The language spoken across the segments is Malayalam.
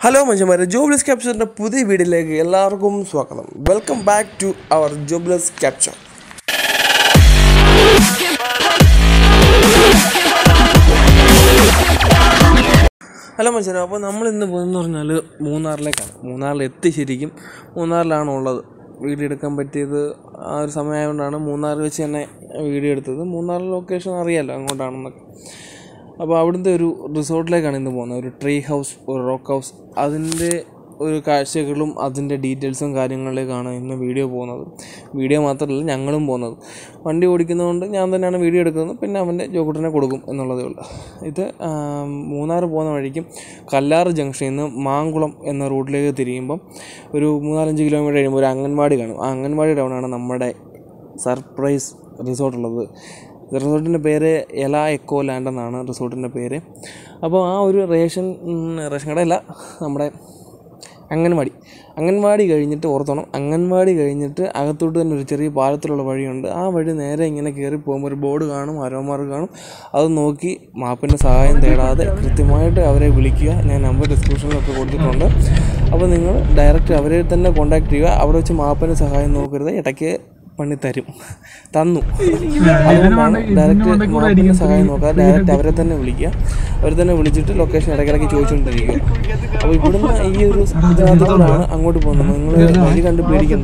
ഹലോ മനുഷ്യന്മാരെ ജോബ്ലെസ് ക്യാപ്ചറിൻ്റെ പുതിയ വീഡിയോയിലേക്ക് എല്ലാവർക്കും സ്വാഗതം welcome back to our jobless capture hello മനുഷ്യരെ അപ്പോൾ നമ്മൾ ഇന്ന് പോകുന്നതെന്ന് പറഞ്ഞാൽ മൂന്നാറിലേക്കാണ് മൂന്നാറിൽ എത്തി ശരിക്കും മൂന്നാറിലാണ് ഉള്ളത് വീഡിയോ എടുക്കാൻ പറ്റിയത് ആ ഒരു സമയമായതുകൊണ്ടാണ് മൂന്നാർ വെച്ച് തന്നെ വീഡിയോ എടുത്തത് മൂന്നാർ ലൊക്കേഷൻ അറിയാമല്ലോ അങ്ങോട്ടാണെന്നൊക്കെ അപ്പോൾ അവിടുത്തെ ഒരു റിസോർട്ടിലേക്കാണ് ഇന്ന് പോകുന്നത് ഒരു ട്രീ ഹൗസ് ഒരു റോക്ക് ഹൗസ് അതിൻ്റെ ഒരു കാഴ്ചകളും അതിൻ്റെ ഡീറ്റെയിൽസും കാര്യങ്ങളിലേക്കാണ് ഇന്ന് വീഡിയോ പോകുന്നത് വീഡിയോ മാത്രമല്ല ഞങ്ങളും പോകുന്നത് വണ്ടി ഓടിക്കുന്നതുകൊണ്ട് ഞാൻ തന്നെയാണ് വീഡിയോ എടുക്കുന്നത് പിന്നെ അവൻ്റെ ജോക്കുട്ടനെ കൊടുക്കും എന്നുള്ളതേ ഉള്ളൂ ഇത് ആം, മൂന്നാർ പോകുന്ന വഴിക്കും കല്ലാറ് ജംഗ്ഷനിൽ നിന്ന് മാങ്കുളം എന്ന റൂട്ടിലേക്ക് തിരിയുമ്പം ഒരു മൂന്നാലഞ്ച് കിലോമീറ്റർ കഴിയുമ്പോൾ ഒരു അംഗൻവാടി കാണും ആ അംഗൻവാടി ടൗണാണ് നമ്മുടെ സർപ്രൈസ് റിസോർട്ടുള്ളത് റിസോർട്ടിൻ്റെ പേര് എല എക്കോ ലാൻഡ് എന്നാണ് റിസോർട്ടിൻ്റെ പേര് അപ്പോൾ ആ ഒരു റേഷൻ ഉം, റേഷൻ കടയല്ല നമ്മുടെ അംഗൻവാടി അംഗൻവാടി കഴിഞ്ഞിട്ട് ഓർത്തോണം അംഗൻവാടി കഴിഞ്ഞിട്ട് അകത്തോട്ട് തന്നെ ഒരു ചെറിയ പാലത്തിലുള്ള വഴിയുണ്ട് ആ വഴി നേരെ ഇങ്ങനെ കയറി പോകുമ്പോൾ ഒരു ബോർഡ് കാണും ആരോമാർ കാണും അത് നോക്കി മാപ്പിൻ്റെ സഹായം തേടാതെ കൃത്യമായിട്ട് അവരെ വിളിക്കുക ഞാൻ നമ്പർ ഡിസ്ക്രിപ്ഷനിലൊക്കെ കൊടുത്തിട്ടുണ്ട് അപ്പോൾ നിങ്ങൾ ഡയറക്റ്റ് അവരെ തന്നെ കോൺടാക്ട് ചെയ്യുക അവിടെ വെച്ച് മാപ്പിൻ്റെ സഹായം നോക്കരുത് ഇടയ്ക്ക് പണി തരും തന്നു അതുകൊണ്ടാണ് ഡയറക്റ്റ് മാപ്പിൻ്റെ സഹായം നോക്കുക ഡയറക്റ്റ് അവരെ തന്നെ വിളിക്കുക അവരെ തന്നെ വിളിച്ചിട്ട് ലൊക്കേഷൻ ഇടയ്ക്കിടയ്ക്ക് ചോദിച്ചുകൊണ്ടിരിക്കുക അപ്പോൾ ഇവിടുന്ന് ഈ ഒരു ഇതിനകത്തോടാണ് അങ്ങോട്ട് പോകുന്നത് നിങ്ങൾ വഴി കണ്ട് പേടിക്കണ്ട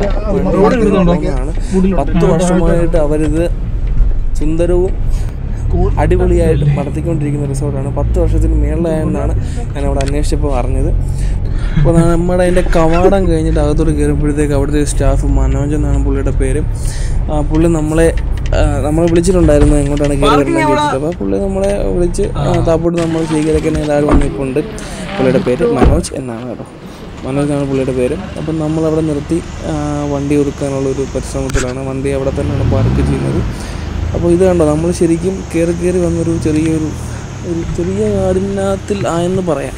ആണ് പത്ത് വർഷമായിട്ട് അവരിത് സുന്ദരവും അടിപൊളിയായിട്ട് നടത്തിക്കൊണ്ടിരിക്കുന്ന റിസോർട്ടാണ് പത്ത് വർഷത്തിന് മേളിലായെന്നാണ് ഞാൻ അവിടെ അന്വേഷിച്ചപ്പോൾ അറിഞ്ഞത് അപ്പോൾ നമ്മുടെ അതിൻ്റെ കവാടം കഴിഞ്ഞിട്ട് അകത്തോട്ട് കയറുമ്പോഴത്തേക്ക് അവിടുത്തെ സ്റ്റാഫ് മനോജ് എന്നാണ് പുള്ളിയുടെ പേര് ആ, പുള്ളി നമ്മളെ ആ, നമ്മളെ വിളിച്ചിട്ടുണ്ടായിരുന്നു എങ്ങോട്ടാണ് കയറി വരുന്നത് ചോദിച്ചിട്ട് അപ്പോൾ പുള്ളി നമ്മളെ വിളിച്ച് ആ, താപ്പോട്ട് നമ്മൾ സ്വീകരിക്കാൻ ഏതായാലും വന്നിട്ടുണ്ട് പുള്ളിയുടെ പേര് മനോജ് എന്നാണ് കേട്ടോ മനോജ് എന്നാണ് പുള്ളിയുടെ പേര് അപ്പം നമ്മളവിടെ നിർത്തി ആ, വണ്ടി ഒതുക്കാനുള്ള ഒരു പരിശ്രമത്തിലാണ് വണ്ടി അവിടെ തന്നെയാണ് പാർക്ക് ചെയ്യുന്നത് അപ്പോൾ ഇത് കണ്ടോ നമ്മൾ ശരിക്കും കയറി കയറി വന്നൊരു ചെറിയൊരു ഒരു ചെറിയ കാടിനകത്തിൽ ആയെന്ന് പറയാം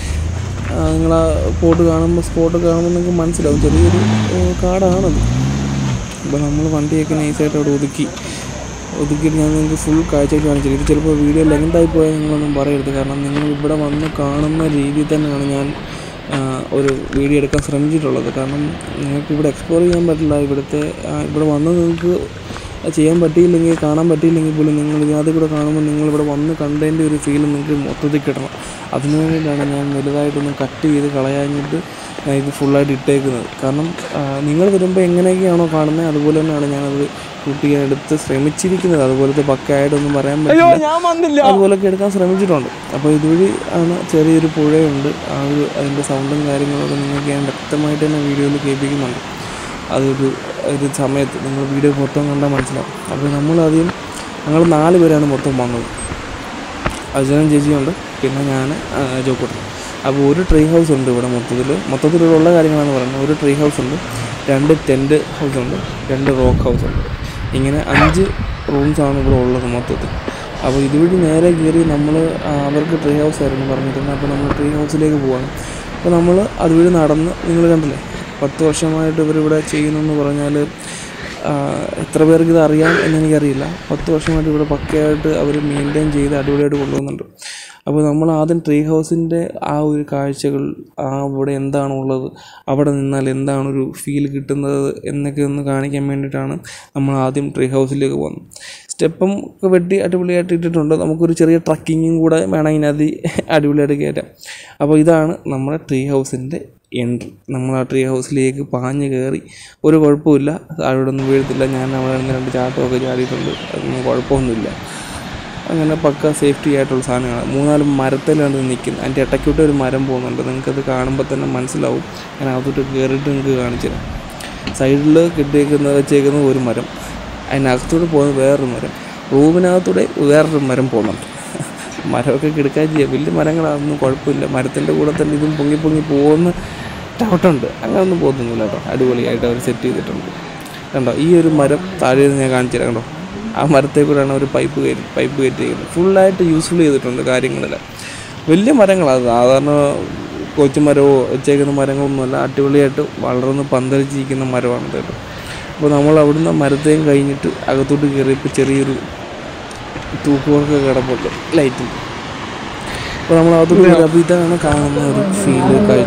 നിങ്ങൾ ആ സ്പോട്ട് കാണുമ്പോൾ സ്പോട്ട് കാണുമ്പോൾ നിങ്ങൾക്ക് മനസ്സിലാവും ചെറിയൊരു ഏഹ്, കാടാണത് അപ്പോൾ നമ്മൾ വണ്ടിയൊക്കെ നൈസായിട്ട് അവിടെ ഒതുക്കി ഒതുക്കിയിട്ട് ഞാൻ നിങ്ങൾക്ക് ഫുൾ കാഴ്ചയൊക്കെ കാണിച്ചു ഇത് ചിലപ്പോൾ വീഡിയോ ലെങ്തായി പോയാൽ നിങ്ങളൊന്നും പറയരുത് കാരണം നിങ്ങൾ ഇവിടെ വന്ന് കാണുന്ന രീതിയിൽ തന്നെയാണ് ഞാൻ ആ, ഒരു വീഡിയോ എടുക്കാൻ ശ്രമിച്ചിട്ടുള്ളത് കാരണം നിങ്ങൾക്ക് ഇവിടെ എക്സ്പ്ലോർ ചെയ്യാൻ പറ്റില്ല ഇവിടുത്തെ ആ, ഇവിടെ വന്ന് നിങ്ങൾക്ക് ചെയ്യാൻ പറ്റിയില്ലെങ്കിൽ കാണാൻ പറ്റിയില്ലെങ്കിൽ പോലും നിങ്ങൾ ഇതിനകത്ത് കൂടെ കാണുമ്പോൾ നിങ്ങൾ ഇവിടെ വന്ന് കണ്ടതിൻ്റെ ഒരു ഫീൽ നിങ്ങൾക്ക് മൊത്തത്തിൽ കിട്ടണം അതിനു വേണ്ടിയിട്ടാണ് ഞാൻ വലുതായിട്ടൊന്ന് കട്ട് ചെയ്ത് കളയാഞ്ഞിട്ട് ഞാൻ ഇത് ഫുള്ളായിട്ട് ഇട്ടേക്കുന്നത് കാരണം ആ, നിങ്ങൾ വരുമ്പോൾ എങ്ങനെയൊക്കെയാണോ കാണുന്നത് അതുപോലെ തന്നെയാണ് ഞാനത് ഷൂട്ട് ചെയ്യാൻ എടുത്ത് ശ്രമിച്ചിരിക്കുന്നത് അതുപോലത്തെ പക്കയായിട്ടൊന്നും പറയാൻ പറ്റില്ല അതുപോലൊക്കെ എടുക്കാൻ ശ്രമിച്ചിട്ടുണ്ട് അപ്പോൾ ഇതുവഴി ആണ് ചെറിയൊരു പുഴയുണ്ട് ആ ഒരു അതിൻ്റെ സൗണ്ടും കാര്യങ്ങളൊക്കെ നിങ്ങൾക്ക് ഞാൻ വ്യക്തമായിട്ട് തന്നെ വീഡിയോയിൽ കേൾപ്പിക്കുന്നുണ്ട് അതൊരു ഒരു സമയത്ത് നിങ്ങൾ വീഡിയോ മൊത്തം കണ്ടാൽ മനസ്സിലാവും അപ്പോൾ നമ്മളാദ്യം ഞങ്ങൾ നാല് പേരാണ് മൊത്തം വന്നത് അർജുനൻ ചേച്ചിയുണ്ട് പിന്നെ ഞാൻ ജോക്കോട്ടൻ അപ്പോൾ ഒരു ട്രീ ഹൗസ് ഉണ്ട് ഇവിടെ മൊത്തത്തിൽ മൊത്തത്തിലുള്ള കാര്യങ്ങളാണ് പറയുന്നത് ഒരു ട്രീ ഹൗസ് ഉണ്ട് രണ്ട് ടെൻറ്റ് ഹൗസ് ഉണ്ട് രണ്ട് റോക്ക് ഹൗസ് ഉണ്ട് ഇങ്ങനെ അഞ്ച് റൂംസാണ് ഇവിടെ ഉള്ളത് മൊത്തത്തിൽ അപ്പോൾ ഇതുവഴി നേരെ കയറി നമ്മൾ അവർക്ക് ട്രീ ഹൗസ് ആയിരുന്നു പറഞ്ഞിരുന്നത് അപ്പോൾ നമ്മൾ ട്രീ ഹൗസിലേക്ക് പോവാണ് അപ്പോൾ നമ്മൾ അതുവഴി നടന്ന് നിങ്ങൾ കണ്ടില്ലേ പത്ത് വർഷമായിട്ട് ഇവരിവിടെ ചെയ്യുന്നെന്ന് പറഞ്ഞാൽ ആഹ് എത്ര പേർക്ക് ഇത് അറിയാം എന്നെനിക്കറിയില്ല പത്ത് വർഷമായിട്ട് ഇവിടെ പക്കയായിട്ട് അവർ മെയിൻറ്റെയിൻ ചെയ്ത് അടിപൊളിയായിട്ട് കൊണ്ടുപോകുന്നുണ്ട് അപ്പോൾ നമ്മൾ ആദ്യം ട്രീ ഹൗസിൻ്റെ ആ ഒരു കാഴ്ചകൾ ആ അവിടെ എന്താണുള്ളത് അവിടെ നിന്നാൽ എന്താണ് ഒരു ഫീൽ കിട്ടുന്നത് എന്നൊക്കെ ഒന്ന് കാണിക്കാൻ വേണ്ടിയിട്ടാണ് നമ്മൾ ആദ്യം ട്രീ ഹൗസിലേക്ക് പോകുന്നത് സ്റ്റെപ്പും ഒക്കെ വെട്ടി അടിപൊളിയായിട്ട് ഇട്ടിട്ടുണ്ട് നമുക്കൊരു ചെറിയ ട്രക്കിങ്ങും കൂടെ വേണമെങ്കിൽ അതിനകത്ത് അടിപൊളിയായിട്ട് കയറ്റാം അപ്പോൾ ഇതാണ് നമ്മുടെ ട്രീ ഹൗസിൻ്റെ എൻട്രി നമ്മൾ ആ ട്രീ ഹൗസിലേക്ക് പാഞ്ഞ് കയറി ഒരു കുഴപ്പമില്ല താഴോട്ട് ഒന്നും വീഴത്തില്ല ഞാൻ അവിടെ നിന്ന് രണ്ട് ചാട്ടമൊക്കെ ചാടിയിട്ടുണ്ട് അതൊന്നും കുഴപ്പമൊന്നുമില്ല അങ്ങനെ പക്ക സേഫ്റ്റി ആയിട്ടുള്ള സാധനങ്ങളാണ് മൂന്നാല് മരത്തിലാണ് നിൽക്കുന്നത് അതിൻ്റെ ഇടയ്ക്കോട്ട് ഒരു മരം പോകുന്നുണ്ട് നിങ്ങൾക്കത് കാണുമ്പോൾ തന്നെ മനസ്സിലാവും ഞാൻ അകത്തോട്ട് കയറിയിട്ട് നിങ്ങൾക്ക് കാണിച്ചു തരാം സൈഡിൽ കിട്ടിയേക്കുന്ന വെച്ചേക്കുന്ന ഒരു മരം അതിനകത്തോട്ട് പോകുന്നത് വേറൊരു മരം റൂമിനകത്തൂടെ വേറൊരു മരം പോകുന്നുണ്ട് മരമൊക്കെ കിടക്കാൻ ചെയ്യാം വലിയ മരങ്ങളാണെന്നും കുഴപ്പമില്ല മരത്തിൻ്റെ കൂടെ തന്നെ ഇതും പൊങ്ങി പൊങ്ങി പോകുന്ന ടൗട്ടുണ്ട് അങ്ങനെയൊന്നും പോകുന്നില്ല കേട്ടോ അടിപൊളിയായിട്ട് അവർ സെറ്റ് ചെയ്തിട്ടുണ്ട് കണ്ടോ ഈ ഒരു മരം താഴെ നിന്ന് ഞാൻ കാണിച്ചു തരാം കണ്ടോ ആ മരത്തെ കൂടെയാണ് ഒരു പൈപ്പ് കയറ്റി പൈപ്പ് കയറ്റിയിരിക്കുന്നത് ഫുള്ളായിട്ട് യൂസ്ഫുൾ ചെയ്തിട്ടുണ്ട് കാര്യങ്ങളെല്ലാം വലിയ മരങ്ങളാണ് സാധാരണ കൊച്ചുമരമോ വെച്ചേക്കുന്ന മരങ്ങളൊന്നുമല്ല അടിപൊളിയായിട്ട് വളർന്ന് പന്തലിച്ചിരിക്കുന്ന മരമാണ് കേട്ടോ അപ്പോൾ നമ്മൾ അവിടുന്ന് മരത്തെയും കഴിഞ്ഞിട്ട് അകത്തോട്ട് കയറിയപ്പോൾ ചെറിയൊരു തൂക്കുവർക്ക് കിടപ്പുണ്ട് ലൈറ്റിൽ അപ്പോൾ നമ്മൾ അകത്തോട്ട് കയറി അപ്പോൾ ഇതാണ് കാണുന്ന ഒരു ഫീല് കാഴ്ച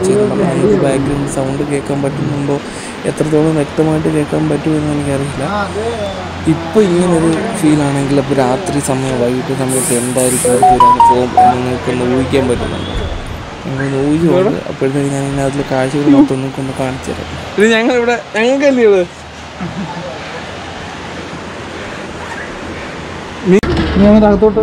ചെയ്യുന്നുണ്ട് അപ്പോൾ നിങ്ങൾക്ക് ബാക്ക്ഗ്രൗണ്ട് സൗണ്ട് കേൾക്കാൻ പറ്റുന്നുണ്ടോ എത്രത്തോളം വ്യക്തമായിട്ട് കേൾക്കാൻ പറ്റുമെന്ന് എനിക്കറിയില്ല ഇപ്പോൾ ഇങ്ങനൊരു ഫീലാണെങ്കിൽ അപ്പോൾ രാത്രി സമയം വൈകിട്ട് സമയത്ത് എന്തായിരിക്കും അവർക്ക് ഒരു അനുഭവം എന്ന് നിങ്ങൾക്കൊന്ന് ഊഹിക്കാൻ പറ്റുന്നുണ്ട് നിങ്ങളൊന്ന് ഊഹിച്ചുകൊണ്ട് അപ്പോഴത്തേക്ക് ഞാൻ ഇതിനകത്തുള്ള കാഴ്ചകൾ മൊത്തം നിങ്ങൾക്കൊന്ന് കാണിച്ചു തരാം ഇത് ഞങ്ങൾ ഇവിടെ ഞങ്ങൾക്കല്ലേ ഇത് നീ അകത്തോട്ട്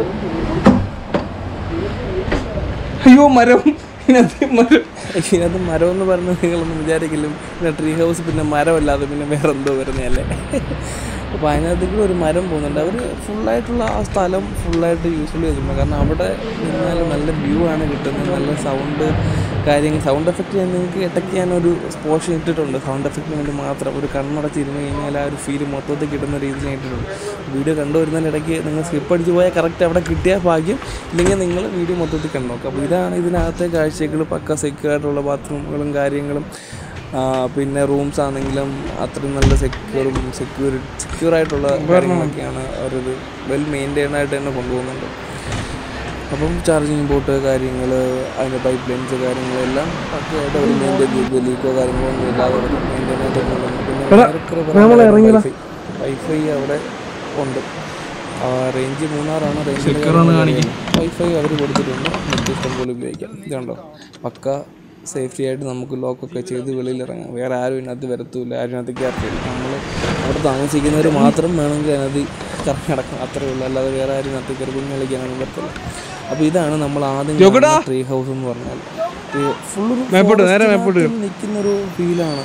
അയ്യോ മരം ഇതിനകത്ത് മരം ഇതിനകത്ത് മരം എന്ന് പറഞ്ഞാൽ നിങ്ങളൊന്നും വിചാരിക്കില്ല പിന്നെ ട്രീ ഹൗസ് പിന്നെ മരമല്ലാതെ പിന്നെ വേറെ എന്തോ വരുന്നതല്ലേ അപ്പോൾ അതിനകത്തേക്ക് ഒരു മരം പോകുന്നുണ്ട് അവർ ഫുള്ളായിട്ടുള്ള ആ സ്ഥലം ഫുള്ളായിട്ട് യൂസ്ഫുൾ ചെയ്തിട്ടുണ്ട് കാരണം അവിടെ നിന്നാൽ നല്ല വ്യൂ ആണ് കിട്ടുന്നത് നല്ല സൗണ്ട് കാര്യങ്ങൾ സൗണ്ട് എഫക്റ്റ് ഞാൻ നിങ്ങൾക്ക് ഇടയ്ക്ക് ഞാനൊരു പോർഷൻ ഇട്ടിട്ടുണ്ട് സൗണ്ട് എഫക്റ്റിന് വേണ്ടി മാത്രം ഒരു കണ്ണടച്ചിരുന്ന് കഴിഞ്ഞാൽ ആ ഒരു ഫീല് മൊത്തത്തിൽ കിട്ടുന്ന രീതിയിൽ ഞാൻ ഇട്ടിട്ടുണ്ട് വീഡിയോ കണ്ടുവരുന്നതിൻ്റെ ഇടയ്ക്ക് നിങ്ങൾ സ്കിപ്പ് അടിച്ച് പോയാൽ കറക്റ്റ് അവിടെ കിട്ടിയ ഭാഗ്യം ഇല്ലെങ്കിൽ നിങ്ങൾ വീഡിയോ മൊത്തത്തിൽ കണ്ടു നോക്കുക അപ്പോൾ ഇതാണ് ഇതിനകത്തെ കാഴ്ചകൾ പക്ക സെക്യൂർ ആയിട്ടുള്ള ബാത്റൂമുകളും കാര്യങ്ങളും ആ, പിന്നെ റൂംസ് ആണെങ്കിലും അത്രയും നല്ല സെക്യൂറും സെക്യൂർ സെക്യൂർ ആയിട്ടുള്ള കാര്യങ്ങളൊക്കെയാണ് അവരത് വെൽ മെയിൻറ്റൈൻ ആയിട്ട് തന്നെ കൊണ്ടുപോകുന്നുണ്ട് അപ്പം ചാർജിങ് ബോട്ട് കാര്യങ്ങൾ അതിൻ്റെ പൈപ്പ് ലൈൻസ് കാര്യങ്ങളെല്ലാം ഒക്കെ ആയിട്ട് അവർ മെയിൻറ്റെയിൻ ചെയ്ത് ലീക്കോ കാര്യങ്ങളോ ഒന്നും ഇല്ലാതെ മെയിൻറ്റെയിൻ ആയിട്ട് കൊണ്ടുപോകുന്നു പിന്നെ വൈഫൈ വൈഫൈ അവിടെ ഉണ്ട് റേഞ്ച് മൂന്നാറാണ് റേഞ്ച് വൈഫൈ അവർ കൊടുത്തിട്ടുണ്ട് നെറ്റ് ഇഷ്ടം പോലെ ഉപയോഗിക്കാം ഇതുണ്ടോ പക്ക സേഫ്റ്റി ആയിട്ട് നമുക്ക് ലോക്കൊക്കെ ചെയ്ത് വെളിയിൽ ഇറങ്ങാം വേറെ ആരും ഇതിനകത്ത് വരത്തൂല ആരും ഇതിനകത്ത് കയറത്തില്ല നമ്മൾ അവിടെ താമസിക്കുന്നവർ മാത്രം വേണമെങ്കിൽ അതിനകത്ത് കറങ്ങി നടക്കാം അത്രേ ഉള്ളൂ അല്ലാതെ വേറെ ആരും ഇതിനകത്ത് കയറി കുഞ്ഞു കളിക്കാനൊന്നും പറ്റില്ല അപ്പോൾ ഇതാണ് നമ്മൾ ആദ്യം ട്രീ ഹൗസ് എന്ന് പറഞ്ഞാൽ ഫുള്ള് നിൽക്കുന്ന ഒരു ഫീലാണ്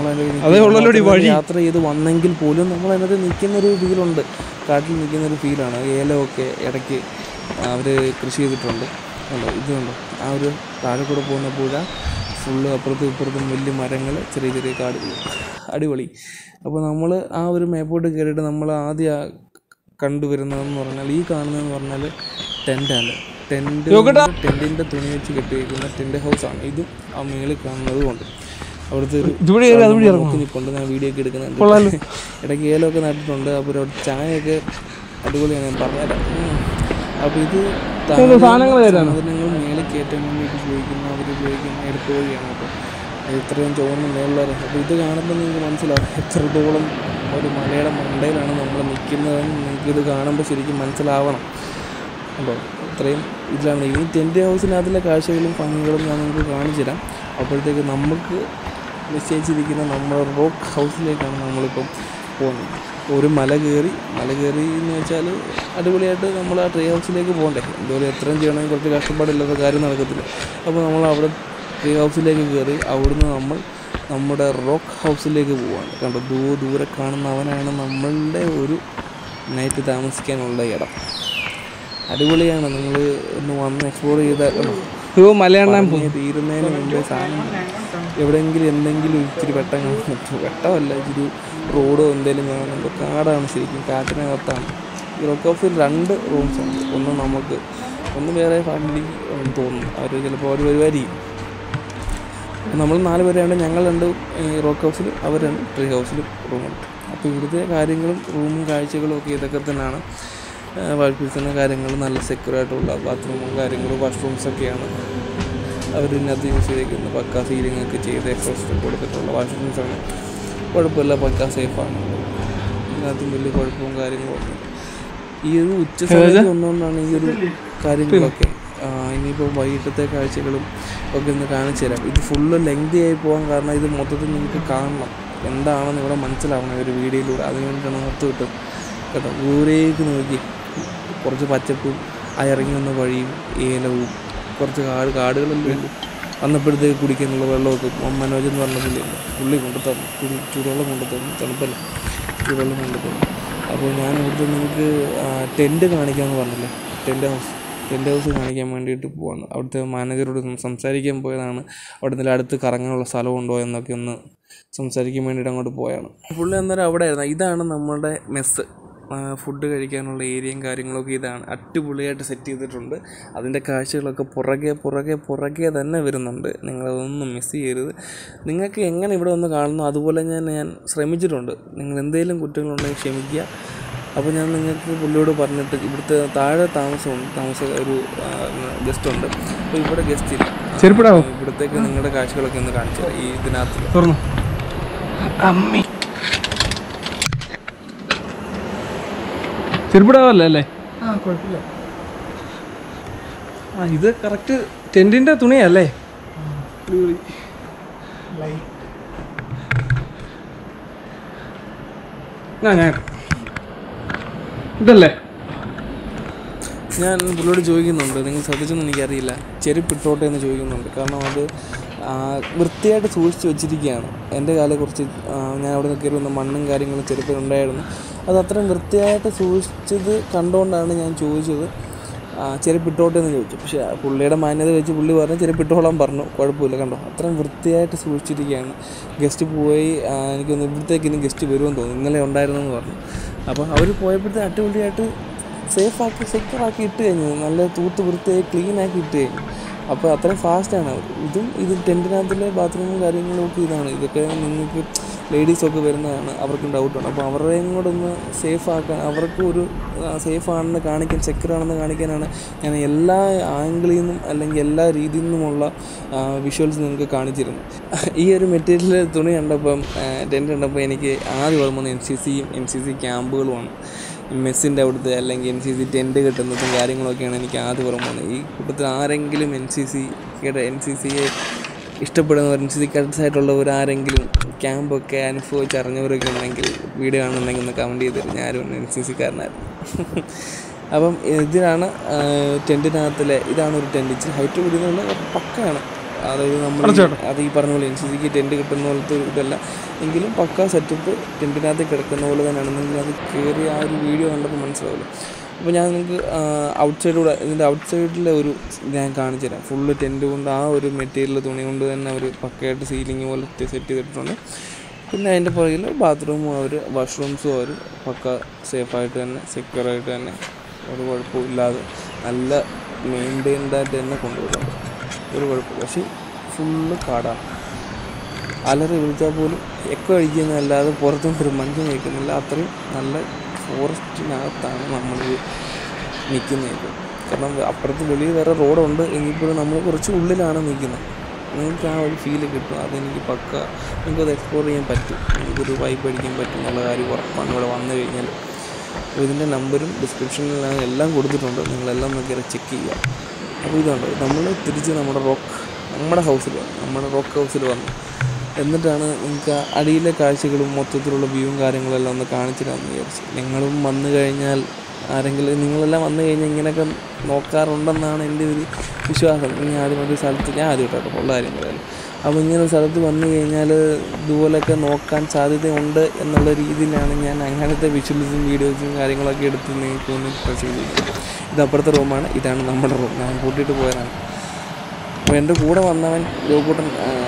നമ്മൾ യാത്ര ചെയ്ത് വന്നെങ്കിൽ പോലും നമ്മൾ അതിനകത്ത് നിൽക്കുന്ന ഒരു ഫീലുണ്ട് കാട്ടിൽ നിൽക്കുന്ന ഒരു ഫീലാണ് ഏലമൊക്കെ ഇടയ്ക്ക് അവർ കൃഷി ചെയ്തിട്ടുണ്ട് ഉണ്ടോ ഇതുണ്ടോ ആ ഒരു താഴെ കൂടെ പോകുന്ന പുഴ ഫുള്ള് അപ്പുറത്തും ഇപ്പുറത്തും വലിയ മരങ്ങൾ ചെറിയ ചെറിയ കാടുകൾ അടിപൊളി അപ്പോൾ നമ്മൾ ആ ഒരു മേപ്പോട്ട് കയറിയിട്ട് നമ്മൾ ആദ്യം ആ കണ്ടുവരുന്നതെന്ന് പറഞ്ഞാൽ ഈ കാണുന്നതെന്ന് പറഞ്ഞാൽ ടെൻ്റാണ് ടെൻറ്റ് ടെൻറ്റിൻ്റെ തുണി വെച്ച് കെട്ടിവെക്കുന്ന ടെൻറ്റ് ഹൗസാണ് ഇതും ആ മേളിൽ കാണുന്നത് കൊണ്ട് അവിടുത്തെ ഒരു നോക്കി നിൽപ്പുണ്ട് ഞാൻ വീഡിയോ ഒക്കെ എടുക്കുന്നുണ്ട് ഇടയ്ക്ക് ഏലമൊക്കെ നട്ടിട്ടുണ്ട് അപ്പോൾ ഒരു ചായയൊക്കെ അടിപൊളിയാണ് ഞാൻ പറഞ്ഞുതരാം ഉം. അപ്പോൾ ഇത് സാധനങ്ങൾ മേളിൽ കയറ്റാൻ വേണ്ടിയിട്ട് ഉപയോഗിക്കുന്ന അവർ ഉപയോഗിക്കുന്ന എടുപ്പ് വഴിയാണ് അപ്പോൾ അത് ഇത്രയും ചുവന്ന മേളിലാണ് അപ്പോൾ ഇത് കാണുമ്പോൾ നിങ്ങൾക്ക് മനസ്സിലാവും എത്രത്തോളം ഒരു മലയുടെ മണ്ടയിലാണ് നമ്മൾ നിൽക്കുന്നതെന്ന് നിങ്ങൾക്ക് ഇത് കാണുമ്പോൾ ശരിക്കും മനസ്സിലാവണം അപ്പോൾ ഇത്രയും ഇതിലാണ് ഈ ടെൻറ്റ് ഹൗസിനകത്തിലെ കാഴ്ചകളും ഭംഗികളും ഞാൻ നിങ്ങൾക്ക് കാണിച്ചു തരാം അപ്പോഴത്തേക്ക് നമുക്ക് നിശ്ചയിച്ചിരിക്കുന്ന നമ്മുടെ റോക്ക് ഹൗസിലേക്കാണ് നമ്മളിപ്പം പോകുന്നത് ഒരു മല കയറി മല കയറി എന്ന് വെച്ചാൽ അടിപൊളിയായിട്ട് നമ്മൾ ആ ട്രീ ഹൗസിലേക്ക് പോകണ്ടേ എന്തുപോലെ എത്രയും ചെയ്യണമെങ്കിൽ കുറച്ച് കഷ്ടപ്പാടില്ലാത്ത കാര്യം നടക്കത്തില്ല അപ്പോൾ നമ്മൾ അവിടെ ട്രീ ഹൗസിലേക്ക് കയറി അവിടുന്ന് നമ്മൾ നമ്മുടെ റോക്ക് ഹൗസിലേക്ക് പോവാണ് കണ്ടോ ദൂ ദൂരെ കാണുന്ന അവനാണ് നമ്മളുടെ ഒരു നൈറ്റ് താമസിക്കാനുള്ള ഇടം അടിപൊളിയാണ് നിങ്ങൾ ഒന്ന് വന്ന് എക്സ്പ്ലോർ ചെയ്താൽ അയ്യോ മലയണ്ണാൻ പറഞ്ഞ് തീരുന്നതിന് മുമ്പേ സാധനം എവിടെയെങ്കിലും എന്തെങ്കിലും ഇച്ചിരി വെട്ടം കാണുന്നുണ്ടോ വെട്ടമല്ല ഇച്ചിരി റോഡോ എന്തെങ്കിലും കാണുന്നുണ്ടോ കാടാണ് ശരിക്കും കാട്ടിനകത്താണ് ഈ റോക്ക് ഹൗസിൽ രണ്ട് റൂംസ് ഉണ്ട് ഒന്ന് നമുക്ക് ഒന്ന് വേറെ ഫാമിലി തോന്നുന്നു അവർ ചിലപ്പോൾ അവർ വരുമായിരിക്കും നമ്മൾ നാല് പേരാണ് ഞങ്ങൾ രണ്ട് ഈ റോക്ക് ഹൗസിലും അവർ രണ്ട് ട്രീ ഹൗസിലും റൂമുണ്ട് അപ്പോൾ ഇവിടുത്തെ കാര്യങ്ങളും റൂമും കാഴ്ചകളും ഒക്കെ ഇതൊക്കെ തന്നെയാണ് വാഴ്പിക്കുന്ന കാര്യങ്ങൾ നല്ല സെക്യൂർ ആയിട്ടുള്ള ബാത്റൂമും കാര്യങ്ങളും വാഷ്റൂംസൊക്കെയാണ് അവർ ഇതിനകത്ത് യൂസ് ചെയ്തേക്കുന്നത് പക്ക സീലിംഗ് ഒക്കെ ചെയ്ത് എക്സോസ്റ്റ് കൊടുത്തിട്ടുള്ള വാഷ്റൂംസാണ് കുഴപ്പമില്ല പക്ക സേഫാണ് ഇതിനകത്തും വലിയ കുഴപ്പവും കാര്യങ്ങളും ഒന്നും ഈ ഒരു ഉച്ച സമയത്ത് വന്നുകൊണ്ടാണ് ഈ ഒരു കാര്യങ്ങളൊക്കെ ആ, ഇനിയിപ്പോൾ വൈകിട്ടത്തെ കാഴ്ചകളും ഒക്കെ ഒന്ന് കാണിച്ചു തരാം ഇത് ഫുള്ള് ലെങ്തി ആയി പോകാൻ കാരണം ഇത് മൊത്തത്തിൽ നിങ്ങൾക്ക് കാണണം എന്താണെന്ന് ഇവിടെ മനസ്സിലാവണം ഈ ഒരു വീഡിയോയിലൂടെ അതിന് വേണ്ടിയിട്ടാണ് മൊത്തം കിട്ടും കേട്ടോ ദൂരേക്ക് നോക്കി കുറച്ച് പച്ചപ്പും ആ ഇറങ്ങി വന്ന വഴിയും ഏലവും കുറച്ച് കാട് കാടുകളെല്ലാം ഉണ്ട് വന്നപ്പോഴത്തേക്ക് കുടിക്കാനുള്ള വെള്ളമൊക്കെ മ- മനോജ് എന്ന് പറഞ്ഞ പുള്ളിയുണ്ട് പുള്ളി കൊണ്ടു തന്നു കുടി ചൂടുവെള്ളം കൊണ്ടു തന്നു തണുപ്പല്ല ചൂടുവെള്ളം കൊണ്ടു തന്നു അപ്പോൾ ഞാൻ ഇവിടുത്തെ നിങ്ങൾക്ക് ടെൻറ്റ് കാണിക്കാമെന്ന് പറഞ്ഞില്ലേ ടെൻറ്റ് ഹൗസ് ടെൻറ്റ് ഹൗസ് കാണിക്കാൻ വേണ്ടിയിട്ട് പോവാണ് അവിടുത്തെ മാനേജറോട് സം- സംസാരിക്കാൻ പോയതാണ് അവിടെ നിന്ന് അടുത്ത് കറങ്ങാനുള്ള സ്ഥലമുണ്ടോ എന്നൊക്കെ ഒന്ന് സംസാരിക്കാൻ വേണ്ടിയിട്ട് അങ്ങോട്ട് പോയാണ് പുള്ളി അന്നേരം അവിടെ ആയിരുന്നു ഇതാണ് നമ്മുടെ മെസ്സ് ഫുഡ് കഴിക്കാനുള്ള ഏരിയയും കാര്യങ്ങളൊക്കെ ഇതാണ് അടിപൊളിയായിട്ട് സെറ്റ് ചെയ്തിട്ടുണ്ട് അതിൻ്റെ കാഴ്ചകളൊക്കെ പുറകെ പുറകെ പുറകെ തന്നെ വരുന്നുണ്ട് നിങ്ങളതൊന്നും മിസ് ചെയ്യരുത് നിങ്ങൾക്ക് എങ്ങനെ ഇവിടെ വന്ന് കാണുന്നു അതുപോലെ ഞാൻ ഞാൻ ശ്രമിച്ചിട്ടുണ്ട് നിങ്ങൾ എന്തെങ്കിലും കുറ്റങ്ങളുണ്ടെങ്കിൽ ക്ഷമിക്കുക അപ്പോൾ ഞാൻ നിങ്ങൾക്ക് പുള്ളിയോട് പറഞ്ഞിട്ട് ഇവിടുത്തെ താഴെ താമസമുണ്ട് താമസ ഒരു ഗസ്റ്റ് ഉണ്ട് അപ്പോൾ ഇവിടെ ഗസ്റ്റ് ഇല്ല ആ, ചെരുപ്പിടാവോ ഇവിടത്തേക്ക് നിങ്ങളുടെ കാഴ്ചകളൊക്കെ ഒന്ന് കാണിച്ചു തരാം. ഈ ഇതിനകത്ത് തുറന്നു അമ്മി ചെരുപ്പിടാവല്ലേ അല്ലേ ആ കുഴപ്പമില്ല ആ ഇത് കറക്റ്റ് ടെൻറ്റിൻ്റെ തുണിയല്ലേ അടിപൊളി. ആ ഞാൻ ഇതല്ലേ ഞാൻ പുള്ളിയോട് ചോദിക്കുന്നുണ്ട് നിങ്ങൾ ശ്രദ്ധിച്ചൊന്നും എനിക്കറിയില്ല ചെരുപ്പിട്ടോട്ടെ എന്ന് ചോദിക്കുന്നുണ്ട് കാരണം അത് ആ, വൃത്തിയായിട്ട് സൂക്ഷിച്ച് വെച്ചിരിക്കുകയാണ് എൻ്റെ കാലം കുറച്ച് ആ, ഞാൻ അവിടെ നിന്ന് കയറി വന്ന മണ്ണും കാര്യങ്ങളും ചെരുപ്പിലുണ്ടായിരുന്നു അത് അത്രയും വൃത്തിയായിട്ട് സൂക്ഷിച്ചത് കണ്ടുകൊണ്ടാണ് ഞാൻ ചോദിച്ചത് ആ, ചെരുപ്പിട്ടോട്ടെ എന്ന് ചോദിച്ചു പക്ഷേ ആ പുള്ളിയുടെ മാന്യത വെച്ച് പുള്ളി പറഞ്ഞു ചെരുപ്പിട്ടോളാൻ പറഞ്ഞു കുഴപ്പമില്ല കണ്ടോ അത്രയും വൃത്തിയായിട്ട് സൂക്ഷിച്ചിരിക്കുകയാണ് ഗസ്റ്റ് പോയി ആ, എനിക്കൊന്ന് ഇവിടത്തേക്ക് ഇനി ഗസ്റ്റ് വരുമെന്ന് തോന്നുന്നു ഇന്നലെ ഉണ്ടായിരുന്നു എന്ന് പറഞ്ഞു അപ്പോൾ അവർ പോയപ്പോഴത്തെ അടിപൊളിയായിട്ട് സേഫ് ആക്കി സെക്യൂർ ആക്കി ഇട്ട് കഴിഞ്ഞു നല്ല തൂത്ത് വൃത്തിയായി ക്ലീൻ ആക്കി ഇട്ട് കഴിഞ്ഞു അപ്പോൾ അത്രയും ഫാസ്റ്റാണ് അവർ ഇതും ഇത് ടെൻറ്റിനകത്തിലെ ബാത്റൂമും കാര്യങ്ങളും ഒക്കെ ഇതാണ് ഇതൊക്കെ നിങ്ങൾക്ക് ലേഡീസൊക്കെ വരുന്നതാണ് അവർക്കും ഡൗട്ടുണ്ട് അപ്പോൾ അവരുടെയും കൂടെ ഒന്ന് സേഫ് ആക്കാൻ അവർക്ക് ഒരു സേഫ് ആണെന്ന് കാണിക്കാൻ സെക്യൂർ ആണെന്ന് കാണിക്കാനാണ് ഞാൻ എല്ലാ ആംഗിളിൽ നിന്നും അല്ലെങ്കിൽ എല്ലാ രീതിയിൽ നിന്നുമുള്ള വിഷ്വൽസ് നിങ്ങൾക്ക് കാണിച്ചിരുന്നു ഈ ഒരു മെറ്റീരിയൽ തുണി കണ്ടപ്പം ടെൻറ്റ് കണ്ടപ്പോൾ എനിക്ക് ആദ്യം ഓർമ്മ എൻ സി സിയും എൻ സി സി ക്യാമ്പുകളുമാണ് മെസ്സിൻ്റെ അവിടുത്തെ അല്ലെങ്കിൽ എൻ സി സി ടെൻറ്റ് കിട്ടുന്നതും കാര്യങ്ങളൊക്കെയാണ് എനിക്ക് ആദ്യം ഓർമ്മ വന്നത് ഈ കൂട്ടത്തിൽ ആരെങ്കിലും N C C N C സിയെ ഇഷ്ടപ്പെടുന്നവർ എൻ സി സി കഡ്സ് ആയിട്ടുള്ളവർ ആരെങ്കിലും ക്യാമ്പൊക്കെ അനുഭവിച്ച് അറിഞ്ഞവരൊക്കെ ഉണ്ടെങ്കിൽ വീഡിയോ കാണുന്നുണ്ടെങ്കിൽ ഒന്ന് കമൻറ്റ് ചെയ്ത് തരും ഞാനും എൻ സി സിക്കാരനായിരുന്നു അപ്പം ഇതിനാണ് ടെൻറ്റിനകത്തിലെ ഇതാണ് ഒരു ടെൻറ്റ് ഇച്ചിരി ഹൈറ്റ് കൂടിയെന്നുള്ള പക്കയാണ് അതായത് നമ്മൾ അത് ഈ പറഞ്ഞ പോലെ എൻ സി സിക്ക് ടെൻറ്റ് കിട്ടുന്ന പോലത്തെ ഒരു ഇതല്ല എങ്കിലും പക്ക സെറ്റപ്പ് ടെൻറ്റിനകത്ത് കിടക്കുന്ന പോലെ തന്നെയാണ് നിങ്ങൾ അത് കയറി ആ ഒരു വീഡിയോ കണ്ടപ്പോൾ മനസ്സിലാവില്ല അപ്പോൾ ഞാൻ നിങ്ങൾക്ക് ഔട്ട് സൈഡിലൂടെ ഇതിൻ്റെ ഔട്ട് സൈഡിലെ ഒരു ഇത് ഞാൻ കാണിച്ചു തരാം ഫുള്ള് ടെൻറ്റ് കൊണ്ട് ആ ഒരു മെറ്റീരിയൽ തുണി കൊണ്ട് തന്നെ ഒരു പക്കയായിട്ട് സീലിംഗ് പോലെ സെറ്റ് ചെയ്തിട്ടുണ്ട് പിന്നെ അതിൻ്റെ പുറകിൽ ബാത്റൂമും അവർ വാഷ്റൂംസും അവർ പക്ക സേഫായിട്ട് തന്നെ സെക്യൂറായിട്ട് തന്നെ ഒരു കുഴപ്പമില്ലാതെ നല്ല മെയിൻറ്റെയിൻഡ് ആയിട്ട് തന്നെ കൊണ്ടുപോകുന്നുണ്ട് ഒരു കുഴപ്പമില്ല പക്ഷേ ഫുള്ള് കാടാണ് അലറി വിളിച്ചാൽ പോലും എക്കോ അടിക്കുന്നതല്ലാതെ പുറത്തുനിന്ന് ഒരു മനുഷ്യൻ കേൾക്കുന്നില്ല അത്രയും നല്ല ഫോറസ്റ്റിനകത്താണ് നമ്മൾ നിൽക്കുന്നത് കാരണം അപ്പുറത്ത് വെളിയിൽ വേറെ റോഡുണ്ട് എങ്കിൽ പോലും നമ്മൾ കുറച്ച് ഉള്ളിലാണ് നിൽക്കുന്നത് നിങ്ങൾക്ക് ആ ഒരു ഫീല് കിട്ടും അതെനിക്ക് പക്ക നിങ്ങൾക്കത് എക്സ്പ്ലോർ ചെയ്യാൻ പറ്റും നിങ്ങൾക്കൊരു വൈബ് അടിക്കാൻ പറ്റും എന്നുള്ള കാര്യം ഉറപ്പാണ് ഇവിടെ വന്നു കഴിഞ്ഞാൽ അപ്പോൾ ഇതിൻ്റെ നമ്പറും ഡിസ്ക്രിപ്ഷനിലാണ് എല്ലാം കൊടുത്തിട്ടുണ്ട് നിങ്ങളെല്ലാം നോക്കി ചെക്ക് ചെയ്യുക അപ്പോൾ ഇതുണ്ട് നമ്മൾ തിരിച്ച് നമ്മുടെ റോക്ക് നമ്മുടെ ഹൗസിൽ വന്നു നമ്മുടെ റോക്ക് ഹൗസിൽ വന്നു എന്നിട്ടാണ് നിങ്ങൾക്ക് ആ അടിയിലെ കാഴ്ചകളും മൊത്തത്തിലുള്ള വ്യൂവും കാര്യങ്ങളെല്ലാം ഒന്ന് കാണിച്ചു തരാമെന്ന് വിചാരിച്ചു നിങ്ങളും വന്നു കഴിഞ്ഞാൽ ആരെങ്കിലും നിങ്ങളെല്ലാം വന്നു കഴിഞ്ഞാൽ ഇങ്ങനെയൊക്കെ നോക്കാറുണ്ടെന്നാണ് എൻ്റെ ഒരു വിശ്വാസം ഇനി ആദ്യം ഒരു സ്ഥലത്ത് ഞാൻ ആദ്യമായിട്ടോ ഉള്ള കാര്യം പറയാം അപ്പോൾ ഇങ്ങനെ ഒരു സ്ഥലത്ത് വന്നു കഴിഞ്ഞാൽ ഇതുപോലെയൊക്കെ നോക്കാൻ സാധ്യതയുണ്ട് എന്നുള്ള രീതിയിലാണ് ഞാൻ അങ്ങനത്തെ വിഷ്വൽസും വീഡിയോസും കാര്യങ്ങളൊക്കെ എടുത്ത് നിങ്ങൾക്ക് ഒന്ന് ചെയ്തിരിക്കുന്നത് ഇത് അപ്പുറത്തെ റൂമാണ് ഇതാണ് നമ്മുടെ റൂം ഞാൻ കൂട്ടിയിട്ട് പോയതാണ് അപ്പോൾ എൻ്റെ കൂടെ വന്നവൻ ജോക്കൂട്ടൻ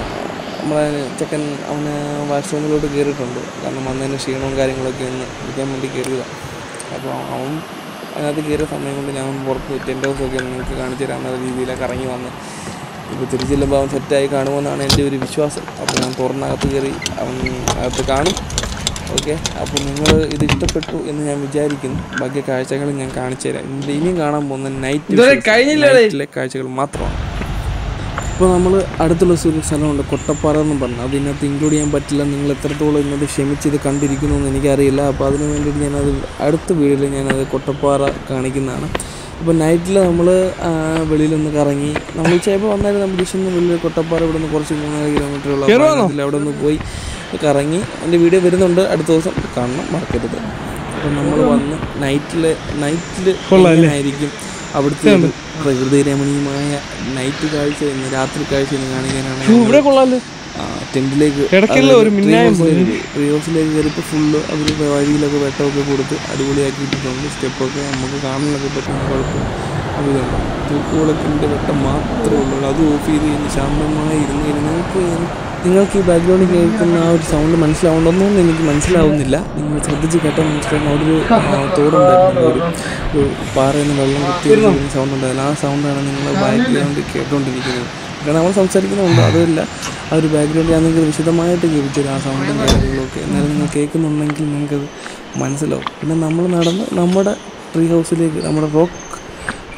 നമ്മളെ ചെക്കൻ അവന് വാഷ്റൂമിലോട്ട് കയറിയിട്ടുണ്ട് കാരണം വന്നതിന് ക്ഷീണവും കാര്യങ്ങളൊക്കെ ഒന്ന് എടുക്കാൻ വേണ്ടി കയറിയതാണ് അപ്പോൾ അവൻ അതിനകത്ത് കയറിയ സമയം കൊണ്ട് ഞാൻ പുറത്ത് ടെൻ്റ് ഹൗസൊക്കെ നിങ്ങൾക്ക് കാണിച്ചു തരാമെന്ന രീതിയിലൊക്കെ ഇറങ്ങി വന്ന് ഇപ്പോൾ തിരിച്ചു ചെല്ലുമ്പോൾ അവൻ സെറ്റായി കാണുമെന്നാണ് എൻ്റെ ഒരു വിശ്വാസം അപ്പോൾ ഞാൻ തുറന്നകത്ത് കയറി അവൻ അകത്ത് കാണും ഓക്കെ അപ്പോൾ നിങ്ങൾ ഇത് ഇഷ്ടപ്പെട്ടു എന്ന് ഞാൻ വിചാരിക്കുന്നു ബാക്കി കാഴ്ചകൾ ഞാൻ കാണിച്ചു തരാം ഇതിൻ്റെ ഇനിയും കാണാൻ പോകുന്ന നൈറ്റ് നൈറ്റിലെ കാഴ്ചകൾ മാത്രമാണ് ഇപ്പോൾ നമ്മൾ അടുത്തുള്ള ഒരു സ്ഥലമുണ്ട് കൊട്ടപ്പാറ എന്ന് പറഞ്ഞു അത് ഇതിനകത്ത് ഇൻക്ലൂഡ് ചെയ്യാൻ പറ്റില്ല നിങ്ങൾ എത്രത്തോളം ഇന്നത് ക്ഷമിച്ച് ഇത് കണ്ടിരിക്കുന്നു എന്ന് എനിക്കറിയില്ല അപ്പോൾ അതിന് വേണ്ടിയിട്ട് ഞാനത് അടുത്ത വീഡിയോയിൽ ഞാനത് കൊട്ടപ്പാറ കാണിക്കുന്നതാണ് അപ്പോൾ നൈറ്റിൽ നമ്മൾ വെളിയിലൊന്ന് കറങ്ങി നമ്മൾ ചിലപ്പോൾ വന്നാലും നമ്മൾ ജസ്റ്റ് ഒന്ന് വെളിയിൽ കൊട്ടപ്പാറ ഇവിടെ നിന്ന് കുറച്ച് മൂന്നാല് കിലോമീറ്ററുള്ള അപ്പോൾ അവിടെ ഒന്ന് പോയി കറങ്ങി എൻ്റെ വീഡിയോ വരുന്നുണ്ട് അടുത്ത ദിവസം കാണണം മറക്കരുത് അപ്പോൾ നമ്മൾ വന്ന് നൈറ്റിൽ നൈറ്റിൽ ആയിരിക്കും അവിടുത്തെ ഒരു പ്രകൃതി രമണീയമായ നൈറ്റ് കാഴ്ച എന്ന് രാത്രി കാഴ്ച എന്ന് കാണിക്കാനാണ് ഇവിടെ കൊള്ളാല്ലേ ടെന്റിലേക്ക് ഇടയ്ക്കുള്ള ഒരു മിന്നായം റിയോസിലേക്ക് കയറിപ്പോൾ ഫുള്ള് അവർ വഴിയിലൊക്കെ വെട്ടമൊക്കെ കൊടുത്ത് അടിപൊളിയാക്കി ഇട്ടിട്ടുണ്ട് സ്റ്റെപ്പൊക്കെ നമുക്ക് കാണാനൊക്കെ പറ്റുന്ന കുഴപ്പം അതുകൊണ്ട് തൂക്കുവിളക്കിൻ്റെ വെട്ടം മാത്രമേ ഉള്ളൂ അത് ഓഫ് ചെയ്ത് കഴിഞ്ഞ് ശാന്തമായി ഇരുന്ന് കഴിഞ്ഞ് നിങ്ങൾക്ക് നിങ്ങൾക്ക് ഈ ബാക്ക്ഗ്രൗണ്ടിൽ കേൾക്കുന്ന ആ ഒരു സൗണ്ട് മനസ്സിലാവുന്നുണ്ടോന്നും എനിക്ക് മനസ്സിലാവുന്നില്ല നിങ്ങൾ ശ്രദ്ധിച്ച് കേട്ടാൽ മനസ്സിലാവും അവിടെ ഒരു ആ, തോടുണ്ടായിരുന്നു ഒരു ഒരു പാറയിൽ നിന്ന് വെള്ളം കുത്തി സൗണ്ട് ഉണ്ടായിരുന്നു ആ സൗണ്ടാണ് നിങ്ങൾ ബാക്ക്ഗ്രൗണ്ടിൽ കേട്ടുകൊണ്ടിരിക്കുന്നത് കാരണം നമ്മൾ സംസാരിക്കുന്നുണ്ട് അതുമല്ല ആ ഒരു ബാക്ക്ഗ്രൗണ്ട് ഞാൻ നിങ്ങൾക്ക് വിശദമായിട്ട് കേൾപ്പിച്ചത് ആ സൗണ്ടും കാര്യങ്ങളൊക്കെ എന്നാലും നിങ്ങൾ കേൾക്കുന്നുണ്ടെങ്കിൽ നിങ്ങൾക്കത് മനസ്സിലാവും പിന്നെ നമ്മൾ നടന്ന് നമ്മുടെ ട്രീ ഹൗസിലേക്ക് നമ്മുടെ റോക്ക്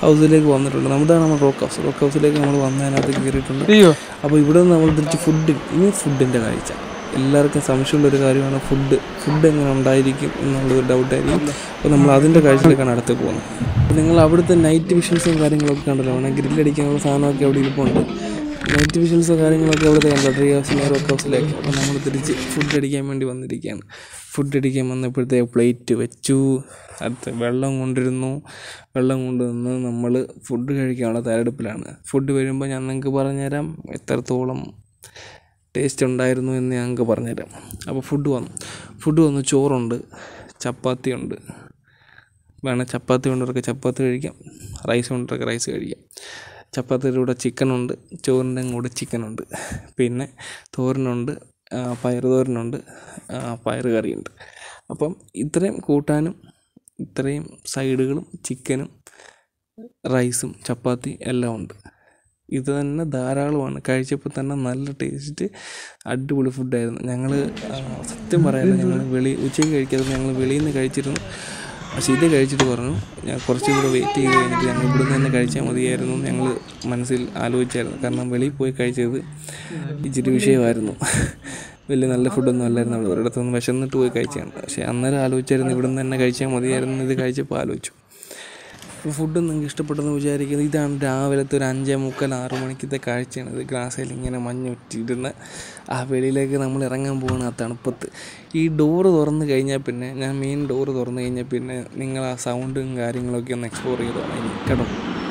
ഹൗസിലേക്ക് വന്നിട്ടുണ്ട് നമ്മുടെ നമ്മൾ റോക്ക് ഹൗസ് റോക്ക് ഹൗസിലേക്ക് നമ്മൾ വന്നതിനകത്ത് കയറിയിട്ടുണ്ട് അയ്യോ അപ്പോൾ ഇവിടെ നിന്ന് നമ്മൾ തിരിച്ച് ഫുഡ് ഇനി ഫുഡിൻ്റെ കാഴ്ച എല്ലാവർക്കും സംശയമുള്ളൊരു കാര്യമാണ് ഫുഡ് ഫുഡ് എങ്ങനെ ഉണ്ടായിരിക്കും എന്നുള്ളൊരു ഡൗട്ടായിരിക്കും അപ്പോൾ നമ്മൾ അതിൻ്റെ കാഴ്ചയിലേക്കാണ് അടുത്ത് പോകുന്നത് അപ്പോൾ നിങ്ങൾ അവിടുത്തെ നൈറ്റ് വിഷൻസും കാര്യങ്ങളൊക്കെ കണ്ടല്ലോ വേണമെങ്കിൽ ഗ്രില്ലടിക്കാനുള്ള സാധനമൊക്കെ അവിടെ ഇരിപ്പുണ്ട് നൈറ്റ് വിഷൻസോ കാര്യങ്ങളൊക്കെ അവിടുത്തെ കണ്ടോ ട്രീ ഹൗസിലെ റോക്ക് ഹൗസിലേക്ക് അപ്പോൾ നമ്മൾ തിരിച്ച് ഫുഡ് അടിക്കാൻ വേണ്ടി വന്നിരിക്കുകയാണ് ഫുഡ് അടിക്കാൻ വന്നപ്പോഴത്തെ പ്ലേറ്റ് വെച്ചു അടുത്ത് വെള്ളം കൊണ്ടിരുന്നു വെള്ളം കൊണ്ടുവന്ന് നമ്മൾ ഫുഡ് കഴിക്കാനുള്ള തയ്യാറെടുപ്പിലാണ് ഫുഡ് വരുമ്പോൾ ഞാൻ നിങ്ങൾക്ക് പറഞ്ഞുതരാം എത്രത്തോളം ടേസ്റ്റ് ഉണ്ടായിരുന്നു എന്ന് ഞങ്ങൾക്ക് പറഞ്ഞുതരാം അപ്പോൾ ഫുഡ് വന്നു ഫുഡ് വന്നു ചോറുണ്ട് ചപ്പാത്തി ഉണ്ട് വേണം ചപ്പാത്തി കൊണ്ടവർക്ക് ചപ്പാത്തി കഴിക്കാം റൈസ് കൊണ്ടവർക്ക് റൈസ് കഴിക്കാം ചപ്പാത്തിയുടെ കൂടെ ചിക്കനുണ്ട് ചോറിൻ്റെ കൂടെ ചിക്കനുണ്ട് പിന്നെ തോരനുണ്ട് ആ, പയറ് തോരനുണ്ട് ആ, പയറ് കറിയുണ്ട് അപ്പം ഇത്രയും കൂട്ടാനും ഇത്രയും സൈഡുകളും ചിക്കനും റൈസും ചപ്പാത്തി എല്ലാം ഉണ്ട് ഇത് തന്നെ ധാരാളമാണ് കഴിച്ചപ്പോൾ തന്നെ നല്ല ടേസ്റ്റ് അടിപൊളി ഫുഡായിരുന്നു ഞങ്ങൾ സത്യം പറയാമല്ലോ ഞങ്ങൾ വെളി ഉച്ചയ്ക്ക് കഴിക്കാതെ ഞങ്ങൾ വെളിയിൽ നിന്ന് കഴിച്ചിരുന്നു പക്ഷേ ഇത് കഴിച്ചിട്ട് പറഞ്ഞു ഞാൻ കുറച്ചും കൂടെ വെയിറ്റ് ചെയ്ത് കഴിഞ്ഞിട്ട് ഞങ്ങൾ ഇവിടെ നിന്ന് തന്നെ കഴിച്ചാൽ മതിയായിരുന്നു എന്ന് ഞങ്ങൾ മനസ്സിൽ ആലോചിച്ചായിരുന്നു കാരണം വെളിയിൽ പോയി കഴിച്ചത് ഇച്ചിരി വിഷയമായിരുന്നു വലിയ നല്ല ഫുഡൊന്നും അല്ലായിരുന്നു അവിടെ ഒരിടത്തുനിന്ന് വിശന്നിട്ട് പോയി കഴിച്ചാണ് പക്ഷേ അന്നേരം ആലോചിച്ചായിരുന്നു ഇവിടെ നിന്ന് തന്നെ കഴിച്ചാൽ മതിയായിരുന്നു ഇത് കഴിച്ചപ്പോൾ ആലോചിച്ചു അപ്പോൾ ഫുഡ് നിങ്ങൾക്ക് ഇഷ്ടപ്പെട്ടെന്ന് വിചാരിക്കുന്നത് ഇതാണ് രാവിലത്തെ ഒരു അഞ്ചേ മുക്കാൽ ആറ് മണിക്കത്തെ കാഴ്ചയാണ് ഇത് ഗ്ലാസ്സിൽ ഇങ്ങനെ മഞ്ഞൊറ്റിയിരുന്ന് ആ വെളിയിലേക്ക് നമ്മൾ ഇറങ്ങാൻ പോകുന്ന ആ തണുപ്പത്ത് ഈ ഡോറ് തുറന്ന് കഴിഞ്ഞാൽ പിന്നെ ഞാൻ മെയിൻ ഡോറ് തുറന്ന് കഴിഞ്ഞാൽ പിന്നെ നിങ്ങൾ ആ സൗണ്ടും കാര്യങ്ങളൊക്കെ ഒന്ന് എക്സ്പ്ലോർ ചെയ്തോളാം ഇനി കേട്ടോ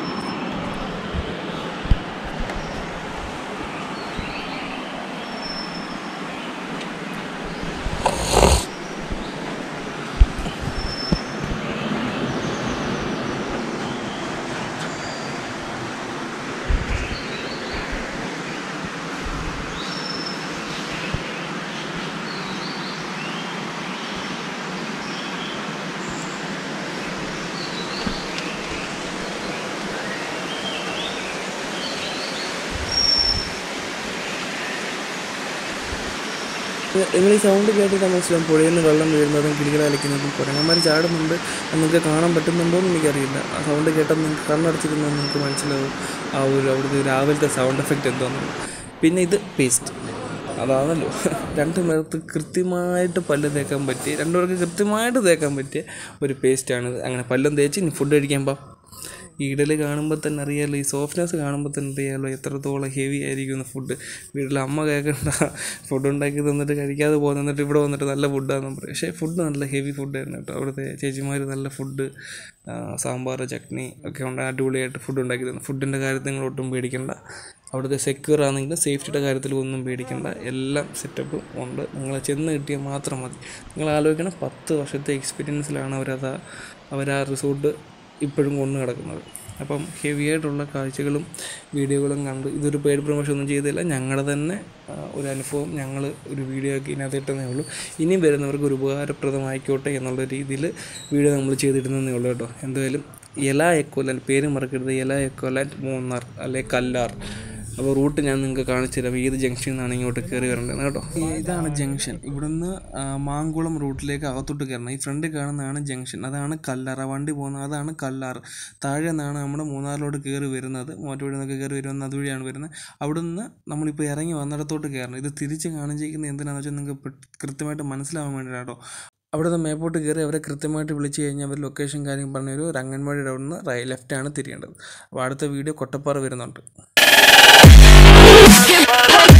നിങ്ങൾ ഈ സൗണ്ട് കേട്ടിട്ട് മനസ്സിലാവും പുഴയിൽ നിന്ന് വെള്ളം വീഴുന്നതും കിളികൾ അലക്കുന്നതും കുരങ്ങന്മാർ ചാടുന്നുണ്ട് അത് നിങ്ങൾക്ക് കാണാൻ പറ്റുന്നുണ്ടോ എന്ന് എനിക്കറിയില്ല ആ സൗണ്ട് കേട്ടാൽ നിങ്ങൾക്ക് കണ്ണടച്ചിരുന്നാൽ നിങ്ങൾക്ക് മനസ്സിലാവും ആ ഒരു അവിടുത്തെ രാവിലത്തെ സൗണ്ട് എഫക്റ്റ് എന്താണെന്ന് പിന്നെ ഇത് പേസ്റ്റ് അതാണല്ലോ രണ്ട് പേർക്ക് കൃത്യമായിട്ട് പല്ല് തേക്കാൻ പറ്റിയ രണ്ടുപേർക്ക് കൃത്യമായിട്ട് തേക്കാൻ പറ്റിയ ഒരു പേസ്റ്റാണിത് അങ്ങനെ പല്ലും തേച്ച് ഇനി ഫുഡ് കഴിക്കാൻ പാ ഈടൽ കാണുമ്പോൾ തന്നെ അറിയാമല്ലോ ഈ സോഫ്റ്റ്നെസ് കാണുമ്പോൾ തന്നെ അറിയാമല്ലോ എത്രത്തോളം ഹെവി ആയിരിക്കും ഫുഡ് വീട്ടിൽ അമ്മ കേൾക്കണ്ട ഫുഡ് ഉണ്ടാക്കി തന്നിട്ട് കഴിക്കാതെ പോകുന്ന എന്നിട്ട് ഇവിടെ വന്നിട്ട് നല്ല ഫുഡാണെന്ന് പറയും പക്ഷേ ഫുഡ് നല്ല ഹെവി ഫുഡായിരുന്നു കേട്ടോ അവിടുത്തെ ചേച്ചിമാർ നല്ല ഫുഡ് സാമ്പാർ ചട്നി ഒക്കെ ഉണ്ട് അടിപൊളിയായിട്ട് ഫുഡ് ഉണ്ടാക്കി തന്നു ഫുഡിൻ്റെ കാര്യത്തിൽ നിങ്ങൾ ഒട്ടും പേടിക്കണ്ട അവിടുത്തെ സെക്യൂർ ആണെങ്കിലും സേഫ്റ്റിയുടെ കാര്യത്തിൽ ഒന്നും പേടിക്കണ്ട എല്ലാം സെറ്റപ്പും ഉണ്ട് നിങ്ങൾ ചെന്ന് കിട്ടിയാൽ മാത്രം മതി നിങ്ങൾ ആലോചിക്കണം പത്ത് വർഷത്തെ എക്സ്പീരിയൻസിലാണ് അവരത് അവരാ റിസോർട്ട് ഇപ്പോഴും കൊണ്ടു കിടക്കുന്നത് അപ്പം ഹെവി ആയിട്ടുള്ള കാഴ്ചകളും വീഡിയോകളും കണ്ട് ഇതൊരു പെയ്ഡ് പ്രൊമോഷൻ ഒന്നും ചെയ്തില്ല ഞങ്ങളുടെ തന്നെ ആ, ഒരു അനുഭവം ഞങ്ങൾ ഒരു വീഡിയോ ആക്കി ഇതിനകത്ത് ഇട്ടെന്നേ ഉള്ളൂ ഇനിയും വരുന്നവർക്ക് ഒരു ഉപകാരപ്രദമായിക്കോട്ടെ എന്നുള്ള രീതിയിൽ വീഡിയോ നമ്മൾ ചെയ്തിടുന്നതേ ഉള്ളൂ കേട്ടോ എന്തായാലും എല എക്കോലാൻഡ് പേര് മറക്കരുത് എല എക്കോലാൻഡ് മൂന്നാർ അല്ലെ കല്ലാർ അപ്പോൾ റൂട്ട് ഞാൻ നിങ്ങൾക്ക് കാണിച്ചു തരാം ഏത് ജംഗ്ഷനിൽ നിന്നാണ് ഇങ്ങോട്ട് കയറി വരേണ്ടത് കേട്ടോ ഇതാണ് ജംഗ്ഷൻ ഇവിടുന്ന് ആ, മാങ്കുളം റൂട്ടിലേക്ക് അകത്തോട്ട് കയറണം ഈ ഫ്രണ്ടിൽ കാണുന്നതാണ് ജംഗ്ഷൻ അതാണ് കല്ലാർ ആ വണ്ടി പോകുന്നത് അതാണ് കല്ലാർ താഴെ നിന്നാണ് നമ്മുടെ മൂന്നാറിലോട്ട് കയറി വരുന്നത് മോറ്റുവഴി നിന്നൊക്കെ കയറി വരുന്നത് അതുവഴിയാണ് വരുന്നത് അവിടുന്ന് നമ്മളിപ്പോൾ ഇറങ്ങി വന്നിടത്തോട്ട് കയറണം ഇത് തിരിച്ച് കാണിച്ചിരിക്കുന്നത് എന്തിനാണെന്ന് വെച്ചാൽ നിങ്ങൾക്ക് പെ- കൃത്യമായിട്ട് മനസ്സിലാവാൻ വേണ്ടിയിട്ടാട്ടോ അവിടുന്ന് മേപ്പോട്ട് കയറി അവരെ കൃത്യമായിട്ട് വിളിച്ച് കഴിഞ്ഞാൽ അവർ ലൊക്കേഷൻ കാര്യം പറഞ്ഞു ഒരു രങ്ങൻവാടിയുടെ അവിടെ നിന്ന് റൈ ലെഫ്റ്റാണ് തിരിയേണ്ടത് അപ്പോൾ അടുത്ത വീഡിയോ കൊട്ടപ്പാറ വരുന്നുണ്ട്